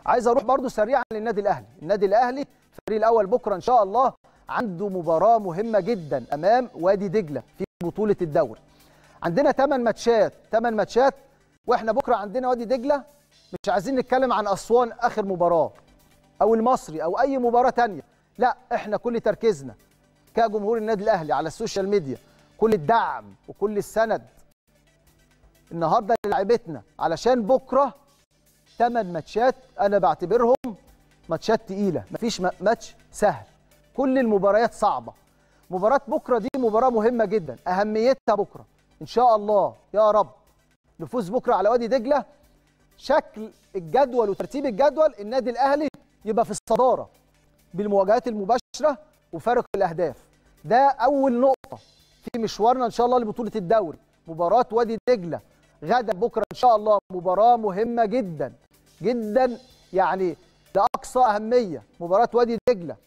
عايز اروح برضو سريعا للنادي الاهلي النادي الاهلي الفريق الاول بكره ان شاء الله عنده مباراه مهمه جدا امام وادي دجله في بطوله الدوري عندنا 8 ماتشات 8 ماتشات واحنا بكره عندنا وادي دجله مش عايزين نتكلم عن اسوان اخر مباراه او المصري او اي مباراه تانية لا احنا كل تركيزنا كجمهور النادي الاهلي على السوشيال ميديا كل الدعم وكل السند النهارده لعيبتنا علشان بكره ثمان ماتشات انا بعتبرهم ماتشات تقيله مفيش ماتش سهل كل المباريات صعبه مباراه بكره دي مباراه مهمه جدا اهميتها بكره ان شاء الله يا رب نفوز بكره على وادي دجله شكل الجدول وترتيب الجدول النادي الاهلي يبقى في الصداره بالمواجهات المباشره وفارق الاهداف ده اول نقطه في مشوارنا ان شاء الله لبطوله الدوري مباراه وادي دجله غدا بكره ان شاء الله مباراه مهمه جدا جدا يعني لاقصى اهميه مباراه وادي دجله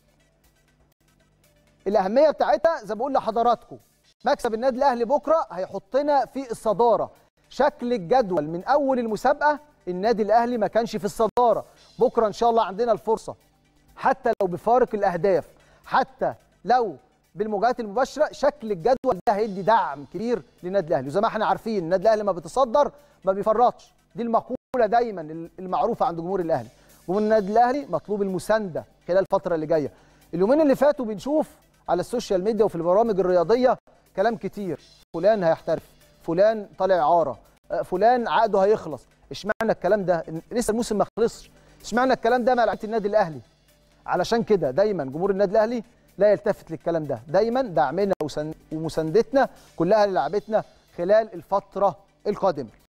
الاهميه بتاعتها زي ما بقول لحضراتكم مكسب النادي الاهلي بكره هيحطنا في الصداره شكل الجدول من اول المسابقه النادي الاهلي ما كانش في الصداره بكره ان شاء الله عندنا الفرصه حتى لو بفارق الاهداف حتى لو بالمواجهات المباشره شكل الجدول ده هيدي دعم كبير للنادي الاهلي وزي ما احنا عارفين النادي الاهلي ما بيتصدر ما بيفرطش دي المقوله دايما المعروفه عند جمهور الاهلي جمهور النادي الاهلي مطلوب المسانده خلال الفتره اللي جايه اليومين اللي فاتوا بنشوف على السوشيال ميديا وفي البرامج الرياضيه كلام كتير فلان هيحترف فلان طالع اعاره فلان عقده هيخلص اشمعنى الكلام ده لسه الموسم ما خلصش اشمعنى الكلام ده مع لعيبه النادي الاهلي علشان كده دايما جمهور النادي الاهلي لا يلتفت للكلام ده دايما دعمنا ومساندتنا كلها للاعبتنا خلال الفتره القادمه